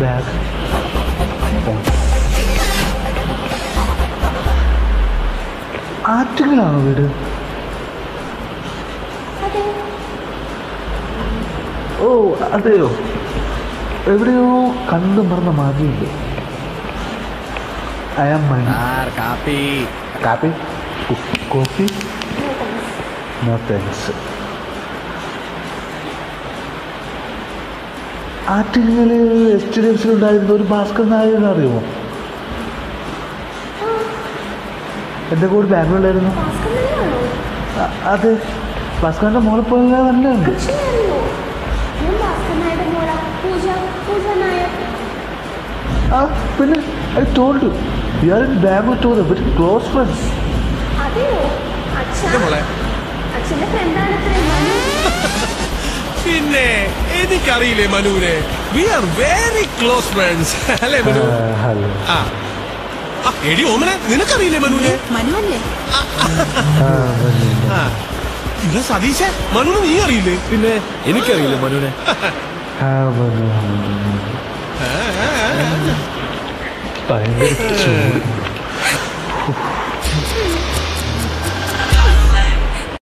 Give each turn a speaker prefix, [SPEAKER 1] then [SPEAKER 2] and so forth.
[SPEAKER 1] bag ആറ്റിങ്ങലാണോ വീട്
[SPEAKER 2] അതെ
[SPEAKER 1] ഓ അതെയോ എവിടെയോ കണ്ടു മറന്ന മാതിരിയുണ്ട് ഐ ആം മൈ
[SPEAKER 3] സാർ കാപ്പി
[SPEAKER 1] കാപ്പി coffee no thanks Attingal H D F സിയിലുണ്ടായിരുന്ന ഒരു ഭാസ്കർ നായകനെ അറിയുമോ എൻ്റെ കൂടെ ബാംഗ്ലൂരിലായിരുന്നു
[SPEAKER 2] ഭാസ്കരനാണോ
[SPEAKER 1] അ- അതെ ഭാസ്കറിൻ്റെ മോളെ പോലെ തന്നെ ഉണ്ട്
[SPEAKER 2] അച്ഛനായിരുന്നോ ഞാൻ ഭാസ്കരനായുടെ മോള പൂജ പൂജ നായർ
[SPEAKER 1] ആ പിന്നെ I told you are in Bangalore too very close friends
[SPEAKER 2] അതെയോ അച്ഛ
[SPEAKER 3] എന്റെ മോളെ
[SPEAKER 2] അച്ഛന്റെ ഫ്രണ്ടാണ്
[SPEAKER 3] പിന്നെ എനിക്കറിയില്ലേ മനുവിനെ we are very close friends അല്ലേ മനു
[SPEAKER 1] ഹലോ
[SPEAKER 3] ആ ആ, എടി ഓമനെ നിനക്കറിയില്ലേ മനുവിനെ
[SPEAKER 2] മനുവല്ലേ
[SPEAKER 3] ആ ഇല്ല സതീശ മനുവിനെ നീ അറിയില്ലേ
[SPEAKER 4] പിന്നെ എനിക്കറിയില്ല മനുവിനെ
[SPEAKER 1] ഭയങ്കര ചൂട്